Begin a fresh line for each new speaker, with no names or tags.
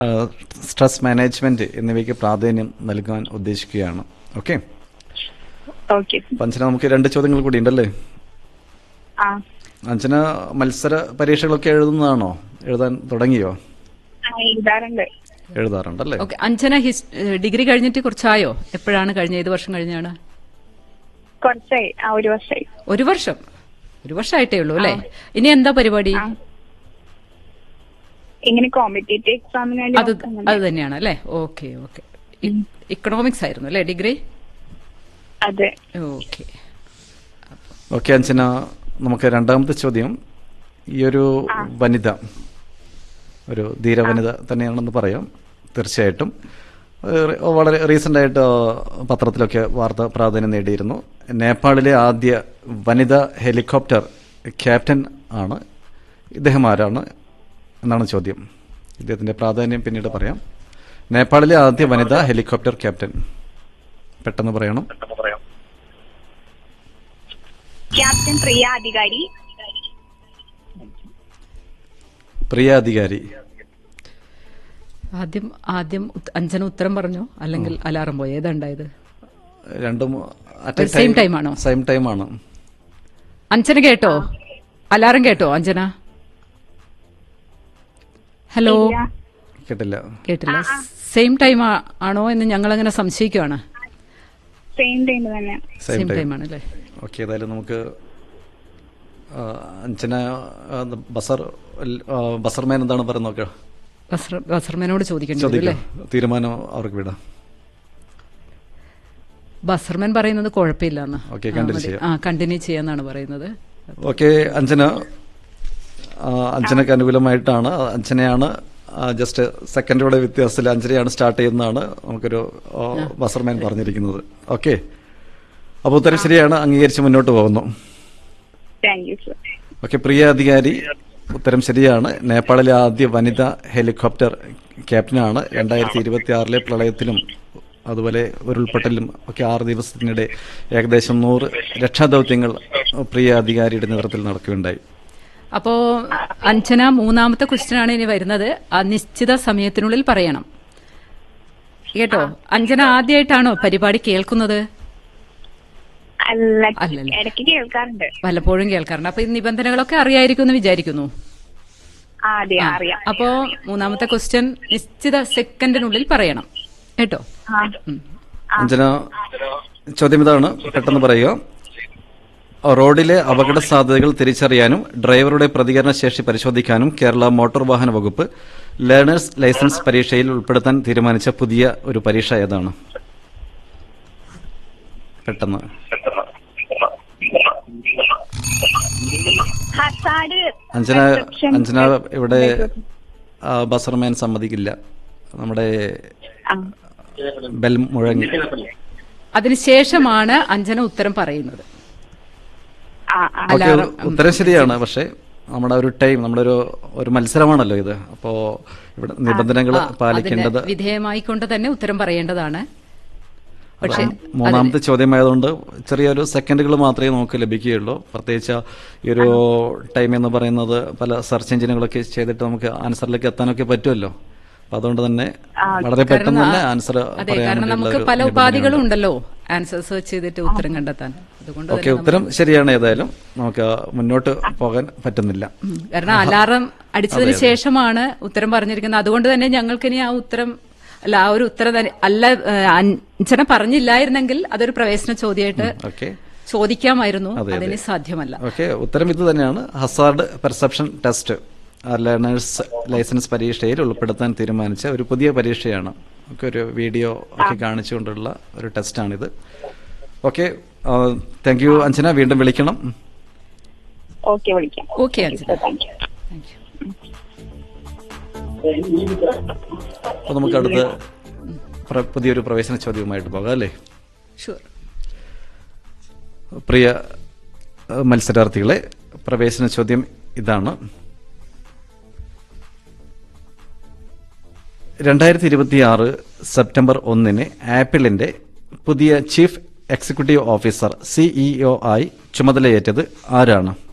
Stress management എന്നിവയ്ക്ക് പ്രാധാന്യം നൽകാൻ ഉദ്ദേശിക്കുകയാണ് ഓക്കെ
ഓക്കെ
അഞ്ചന നമുക്ക് രണ്ട് ചോദ്യങ്ങൾ കൂടി ഉണ്ടല്ലേ
ആ
അഞ്ചന മത്സര പരീക്ഷകളൊക്കെ എഴുതുന്നതാണോ എഴുതാൻ തുടങ്ങിയോ
ആ, എഴുതാറുണ്ട്
എഴുതാറുണ്ടല്ലേ
ഓക്കെ അഞ്ജന ഹിസ് ഡിഗ്രി കഴിഞ്ഞിട്ട് കുറച്ചായോ എപ്പോഴാണ് കഴിഞ്ഞ ഏത് വർഷം കഴിഞ്ഞാണ്
കുറച്ചായി ആ ഒരു വർഷമായി
ഒരു വർഷം ഒരു വർഷമായിട്ടേ ഉള്ളൂ അല്ലേ ഇനി എന്താ പരിപാടി
ആ. ഇങ്ങനെ കോമ്പറ്റേറ്റീവ് എക്സാമിന് വേണ്ടി
അത്
നോക്കുന്നുണ്ട്.
അത് തന്നെയാണ് അല്ലേ ഓക്കെ ഓക്കെ ഇക്കണോമിക്സ് ആയിരുന്നു അല്ലേ ഡിഗ്രി
അതെ
ഓക്കെ
ഓക്കെ അഞ്ചന നമുക്ക് രണ്ടാമത്തെ ചോദ്യം ഈ ഒരു വനിത ഒരു ധീരവനിത തന്നെയാണെന്ന് പറയാം തീർച്ചയായിട്ടും ഏഹ് വളരെ റീസെന്റ് ആയിട്ട് പത്രത്തിലൊക്കെ വാർത്ത പ്രാധാന്യം നേടിയിരുന്നു നേപ്പാളിലെ ആദ്യ വനിത ഹെലികോപ്റ്റർ ക്യാപ്റ്റൻ ആണ് ഇദ്ദേഹം ആരാണ് എന്നാണ് ചോദ്യം ഇദ്ദേഹത്തിന്റെ പ്രാധാന്യം പിന്നീട് പറയാം നേപ്പാളിലെ ആദ്യ വനിത ഹെലികോപ്റ്റർ ക്യാപ്റ്റൻ പെട്ടെന്ന് പറയണം
ക്യാപ്റ്റൻ പ്രിയ അധികാരി
പ്രിയ അധികാരി
ആദ്യം ആദ്യം ഉത്ത- അഞ്ജന ഉത്തരം പറഞ്ഞോ അല്ലെങ്കിൽ അലാറം പോയോ ഏതാ ഉണ്ടായത്
രണ്ടും
ഒരു same time ആണോ?
സെയിം ടൈം ആണ്
അഞ്ജന കേട്ടോ അലാറം കേട്ടോ അഞ്ജന ഹലോ
ഇല്ല.
കേട്ടില്ല
കേട്ടില്ല സെയിം ടൈം ആണോ എന്ന് ഞങ്ങൾ അങ്ങനെ സംശയിക്കുവാണ്
സെയിം ടൈം തന്നെ
സെയിം
സെയിം
ടൈം
ടൈം ആണല്ലേ
ഓക്കെ ഏതായാലും നമുക്ക് ആ, അഞ്ജന ആ, ബസർ ആ, ബസർമാൻ എന്താണ് പറയുന്നത് നോക്കാം
ബസർ- ബസർമാനോട് ചോദിക്കേണ്ടി വരും അല്ലേ
ചോദിക്കാം തീരുമാനം അവർക്ക് വിടാം
ബസർമാൻ പറയുന്നത് കുഴപ്പമില്ലെന്ന്
ഓക്കേ, continue ചെയ്യാം.
ആ കണ്ടിന്യൂ ചെയ്യാന്നാണ് പറയുന്നത്
ഓക്കെ അഞ്ജന ആ, അഞ്ജനക്ക് അനുകൂലമായിട്ടാണ് അഞ്ജനയാണ് ജസ്റ്റ് സെക്കൻഡോടെ വ്യത്യാസത്തിൽ അഞ്ജനയാണ് സ്റ്റാർട്ട് ചെയ്യുന്നതാണ് നമുക്കൊരു ആ, ബസർമാൻ പറഞ്ഞിരിക്കുന്നത് ഓക്കെ അപ്പോൾ ഉത്തരം ശരിയാണ് അംഗീകരിച്ച് മുന്നോട്ട് പോകുന്നു
thank you sir
okay Priya Adhikari ഉത്തരം ശരിയാണ് നേപ്പാളിലെ ആദ്യ വനിതാ ഹെലികോപ്റ്റർ ക്യാപ്റ്റനാണ് രണ്ടായിരത്തി ഇരുപത്തി ആറിലെ പ്രളയത്തിലും അതുപോലെ ഉരുൾപൊട്ടലിലും ഒക്കെ ആറ് ദിവസത്തിനിടെ ഏകദേശം നൂറ് രക്ഷാദൗത്യങ്ങൾ പ്രിയ അധികാരിയുടെ നേതൃത്വത്തിൽ നടക്കുകയുണ്ടായി
അപ്പോ അഞ്ജന മൂന്നാമത്തെ ക്വസ്റ്റ്യൻ ആണ് ഇനി വരുന്നത് ആ നിശ്ചിത സമയത്തിനുള്ളിൽ പറയണം കേട്ടോ അഞ്ജന ആദ്യമായിട്ടാണോ പരിപാടി കേൾക്കുന്നത്
അല്ല
അല്ലല്ല.
ഇടയ്ക്ക് കേൾക്കാറുണ്ട്
വല്ലപ്പോഴും കേൾക്കാറുണ്ട് അപ്പൊ ഈ നിബന്ധനകളൊക്കെ അറിയായിരിക്കും എന്ന് വിചാരിക്കുന്നു
ആ അതെ അറിയാം
അപ്പോ മൂന്നാമത്തെ ക്വസ്റ്റ്യൻ നിശ്ചിത സെക്കൻഡിനുള്ളിൽ പറയണം കേട്ടോ
ആ
അഞ്ജന ചോദ്യം ഇതാണ് പെട്ടെന്ന് പറയുക റോഡിലെ അപകട സാധ്യതകൾ തിരിച്ചറിയാനും ഡ്രൈവറുടെ പ്രതികരണ ശേഷി പരിശോധിക്കാനും കേരള മോട്ടോർ വാഹന വകുപ്പ് ലേണേഴ്സ് ലൈസൻസ് പരീക്ഷയിൽ ഉൾപ്പെടുത്താൻ തീരുമാനിച്ച പുതിയ ഒരു പരീക്ഷ ഏതാണ് പെട്ടെന്ന്
ഹസാഡ്
അഞ്ജന
perception
അഞ്ജന ഇവിടെ ആ, ബസർമാൻ സമ്മതിക്കില്ല നമ്മുടെ
ആ.
ബെൽ മുഴങ്ങി
അതിനുശേഷമാണ് അഞ്ജന ഉത്തരം പറയുന്നത്
ആ ആ
ഓക്കെ
അലാറം.
ഉത്തരം ശരിയാണ് പക്ഷേ നമ്മുടെ ഒരു ടൈം നമ്മുടെ ഒരു ഒരു മത്സരമാണല്ലോ ഇത് അപ്പോ ഇവിടെ നിബന്ധനകൾ
ആ,
പാലിക്കേണ്ടത്
അതിന് വിധേയമായിക്കൊണ്ട് തന്നെ ഉത്തരം പറയേണ്ടതാണ് പക്ഷേ
മൂന്നാമത്തെ ചോദ്യമായതുകൊണ്ട് ചെറിയൊരു സെക്കൻഡുകൾ മാത്രമേ നമുക്ക് ലഭിക്കുകയുള്ളൂ പ്രത്യേകിച്ച് ഈ ഒരു ടൈം എന്ന് പറയുന്നത് പല സെർച്ച് എഞ്ചിനുകളൊക്കെ ചെയ്തിട്ട് നമുക്ക് ആൻസറിലേക്ക് എത്താനൊക്കെ പറ്റുമല്ലോ അപ്പൊ അതുകൊണ്ട് തന്നെ വളരെ പെട്ടെന്ന് തന്നെ ആൻസർ
അതെ കാരണം നമുക്ക് പല ഉപാധികളും ഉണ്ടല്ലോ ആൻസർ സെർച്ച് ചെയ്തിട്ട് ഉത്തരം കണ്ടെത്താൻ അതുകൊണ്ട്
ഓക്കെ ഉത്തരം ശരിയാണ് ഏതായാലും നമുക്ക് മുന്നോട്ട് പോകാൻ പറ്റുന്നില്ല
ഉം. കാരണം അലാറം അടിച്ചതിന് ശേഷമാണ് ഉത്തരം പറഞ്ഞിരിക്കുന്നത് അതുകൊണ്ട് തന്നെ ഞങ്ങൾക്ക് ഇനി ആ ഉത്തരം അല്ല ആ ഒരു ഉത്തരം തന്നെ അല്ല ഏഹ്, അഞ്ജന പറഞ്ഞില്ലായിരുന്നെങ്കിൽ അതൊരു പ്രവേശന ചോദ്യമായിട്ട്
ഓക്കെ
ചോദിക്കാമായിരുന്നു
അതെ,
അതിന് സാധ്യമല്ല
ഓക്കെ ഉത്തരം ഇത് തന്നെയാണ് hazard perception test learners licence പരീക്ഷയിൽ ഉൾപ്പെടുത്താൻ തീരുമാനിച്ച ഒരു പുതിയ പരീക്ഷയാണ് ഒക്കെ ഒരു വീഡിയോ ഒക്കെ കാണിച്ചുകൊണ്ടുള്ള ഒരു ടെസ്റ്റാണിത് ഓക്കെ താങ്ക് യു അഞ്ജന വീണ്ടും വിളിക്കണം
ഓക്കെ വിളിക്കാം
okay Anjana
thank you
thank you
അപ്പോൾ നമുക്ക് അടുത്ത പ്ര- പുതിയൊരു പ്രവേശന ചോദ്യവുമായിട്ട് പോകാം അല്ലേ
ഷുവർ
പ്രിയ ഏഹ്, മത്സരാർത്ഥികളെ പ്രവേശന ചോദ്യം ഇതാണ് രണ്ടായിരത്തി ഇരുപത്തി ആറ് സെപ്റ്റംബർ ഒന്നിന് ആപ്പിളിന്റെ പുതിയ ചീഫ് എക്സിക്യൂട്ടീവ് ഓഫീസർ സിഇഒ ആയി ചുമതലയേറ്റത് ആരാണ്